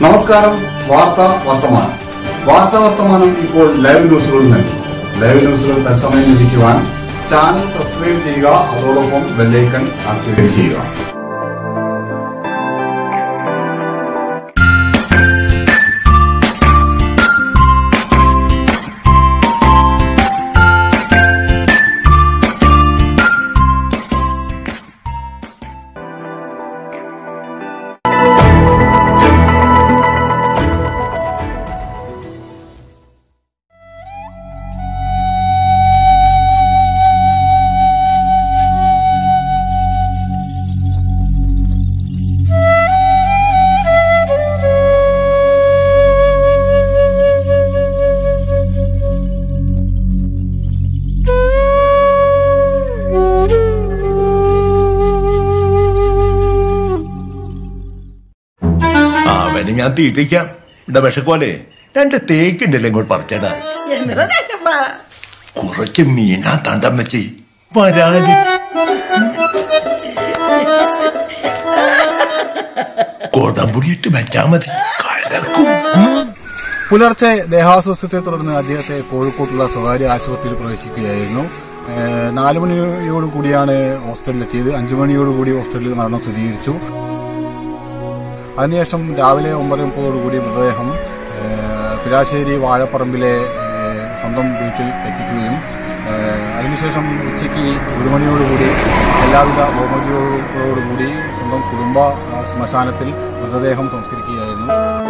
നമസ്കാരം വാർത്താ വർത്തമാനം വാർത്താ വർത്തമാനം ഇപ്പോൾ ലൈവ് ന്യൂസുകൾ നൽകും ലൈവ് ന്യൂസുകൾ തത്സമയം ലഭിക്കുവാൻ ചാനൽ സബ്സ്ക്രൈബ് ചെയ്യുക അതോടൊപ്പം ബെല്ലൈക്കൺ ആക്ടിവേറ്റ് ചെയ്യുക അവന് ഞാൻ തീറ്റിക്കാം ഇവിടെ വിഷക്കോലെ രണ്ട് തേക്കുണ്ടല്ലോ ഇങ്ങോട്ട് പറിച്ചടാ എന്നതാ ചാച്ചപ്പ കുറച്ച് മീനാ തണ്ടം വെച്ച് വരാന് കൊടംപുടിയിട്ട് വെച്ചാ മതി കലക്കും പുലർച്ചെ ദേഹാസ്വസ്ഥത്തെ തുടർന്ന് അദ്ദേഹത്തെ കോഴിക്കോട്ടുള്ള സ്വകാര്യ ആശുപത്രിയിൽ പ്രവേശിക്കുകയായിരുന്നു ഏഹ് നാല് മണിയോട് കൂടിയാണ് ഹോസ്പിറ്റലിലെത്തിയത് അഞ്ചു മണിയോടുകൂടി ഹോസ്പിറ്റലിൽ മരണം സ്ഥിരീകരിച്ചു അതിനുശേഷം രാവിലെ ഒമ്പത് മുപ്പതോടുകൂടി മൃതദേഹം ഏഹ് പിലാശ്ശേരി വാഴപ്പറമ്പിലെ ഏഹ് സ്വന്തം വീട്ടിൽ എത്തിക്കുകയും ഏഹ് അതിനുശേഷം ഉച്ചയ്ക്ക് ഒരു മണിയോടുകൂടി എല്ലാവിധ ബഹുമതിയോടുകൂടി സ്വന്തം കുടുംബ ആ, ശ്മശാനത്തിൽ മൃതദേഹം സംസ്കരിക്കുകയായിരുന്നു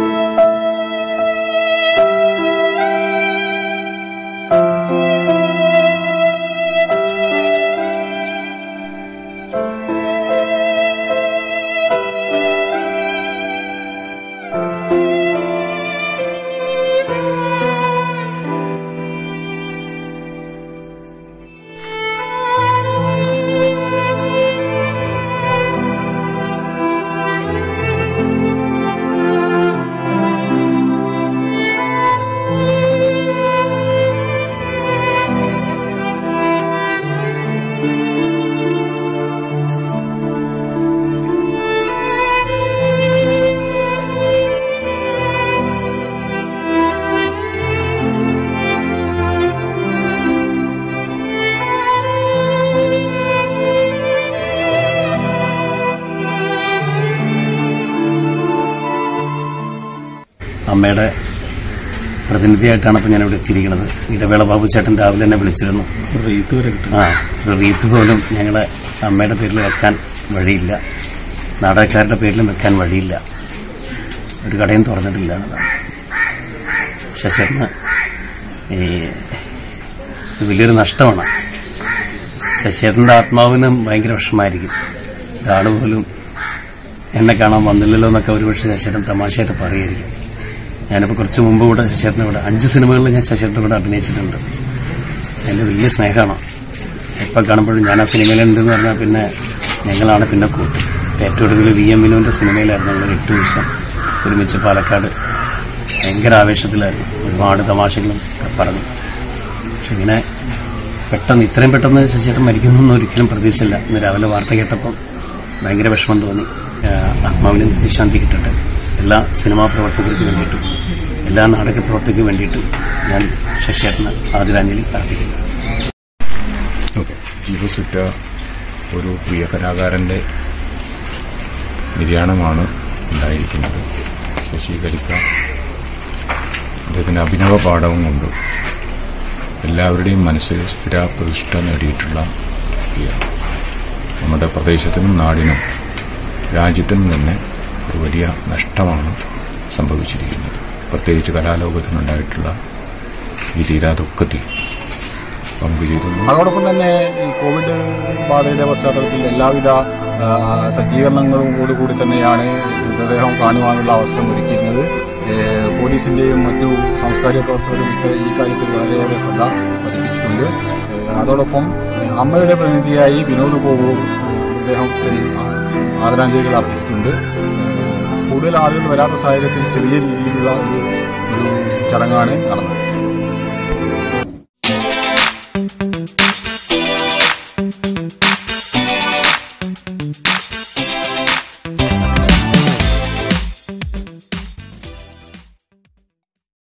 അമ്മയുടെ പ്രതിനിധിയായിട്ടാണ് ഇപ്പം ഞാൻ ഇവിടെ എത്തിയിരിക്കുന്നത് ഇടവേള ബാബു ചേട്ടൻ രാവിലെ എന്നെ വിളിച്ചിരുന്നു ആ ഒരു റീത്ത് പോലും ഞങ്ങളുടെ അമ്മയുടെ പേരിൽ വെക്കാൻ വഴിയില്ല നാടകക്കാരുടെ പേരിലും വെക്കാൻ വഴിയില്ല ഒരു കടയും തുറന്നിട്ടില്ല എന്നതാണ് ശശിന് ഈ ഇത് വലിയൊരു നഷ്ടമാണ് ശശിയേട്ടൻ്റെ ആത്മാവിനും ഭയങ്കര വിഷമായിരിക്കും ഒരാൾ പോലും എന്നെ കാണാൻ വന്നില്ലല്ലോ എന്നൊക്കെ ഒരുപക്ഷെ ശശിയേട്ടൻ തമാശയായിട്ട് പറയുമായിരിക്കും ഞാനിപ്പോൾ കുറച്ച് മുമ്പ് കൂടെ ശശിയേട്ടനെ കൂടെ അഞ്ച് സിനിമകളിൽ ഞാൻ ശശിയേട്ടനെ കൂടെ അഭിനയിച്ചിട്ടുണ്ട് എൻ്റെ വലിയ സ്നേഹമാണ് എപ്പോൾ കാണുമ്പോഴും ഞാൻ ആ സിനിമയിലുണ്ടെന്ന് പറഞ്ഞാൽ പിന്നെ ഞങ്ങളാണ് പിന്നെ കൂട്ടും ഏറ്റവും ഒടുവിൽ വി എം വിനുവിൻ്റെ സിനിമയിലായിരുന്നു ഞങ്ങൾ എട്ട് ദിവസം ഒരുമിച്ച് പാലക്കാട് ഭയങ്കര ആവേശത്തിലായിരുന്നു ഒരുപാട് തമാശകളും ഒക്കെ പറഞ്ഞു പക്ഷെ ഇങ്ങനെ പെട്ടെന്ന് ഇത്രയും പെട്ടെന്ന് ശശിയേട്ടൻ മരിക്കുന്നു എന്ന് ഒരിക്കലും പ്രതീക്ഷയില്ല ഇന്ന് രാവിലെ വാർത്ത കേട്ടപ്പം ഭയങ്കര വിഷമം തോന്നി ആഹ് ആത്മാവിന് നിത്യശാന്തി കിട്ടട്ടെ എല്ലാ സിനിമാ പ്രവർത്തകർക്ക് വേണ്ടിയിട്ടും എല്ലാ നാടക പ്രവർത്തകർക്ക് വേണ്ടിയിട്ടും ഞാൻ ശശിയേട്ടന് ആദരാഞ്ജലി അർപ്പിക്കുന്നു ജീവിസുറ്റ ഒരു പ്രിയ കലാകാരന്റെ നിര്യാണമാണ് ഉണ്ടായിരിക്കുന്നത് ശശീകരിക്ക അദ്ദേഹത്തിന്റെ അഭിനവ പാഠവും കൊണ്ട് എല്ലാവരുടെയും മനസ്സിൽ സ്ഥിര പ്രതിഷ്ഠ നേടിയിട്ടുള്ള വ്യക്തിയാണ് നമ്മുടെ പ്രദേശത്തിനും നാടിനും രാജ്യത്തിനും തന്നെ ഒരു വലിയ നഷ്ടമാണ് സംഭവിച്ചിരിക്കുന്നത് പ്രത്യേകിച്ച് കലാലോകത്തിനുണ്ടായിട്ടുള്ള ഈ തീരാ ദുഃഖത്തിൽ പങ്കുചേരുന്നു അതോടൊപ്പം തന്നെ ഈ കോവിഡ് ബാധയുടെ പശ്ചാത്തലത്തിൽ എല്ലാവിധ ആ, സജ്ജീകരണങ്ങളും കൂടി തന്നെയാണ് മൃതദേഹം കാണുവാനുള്ള അവസരം ഒരുക്കിയിരുന്നത് ഏ, പോലീസിന്റെയും മറ്റു സാംസ്കാരിക പ്രവർത്തകരും ഇക്ക- ഈ കാര്യത്തിൽ വളരെയേറെ ശ്രദ്ധ പതിപ്പിച്ചിട്ടുണ്ട് ഏ, അതോടൊപ്പം ഏ, അമ്മയുടെ പ്രതിനിധിയായി വിനോദ് ഗോപുവും മൃതദേഹത്തിൽ ആദരാഞ്ജലികൾ അർപ്പിച്ചിട്ടുണ്ട് ഏ, കൂടുതൽ ആളുകൾ വരാത്ത സാഹചര്യത്തിൽ ചെറിയ രീതിയിലുള്ള ഒരു ഒരു ചടങ്ങാണ് നടന്നത്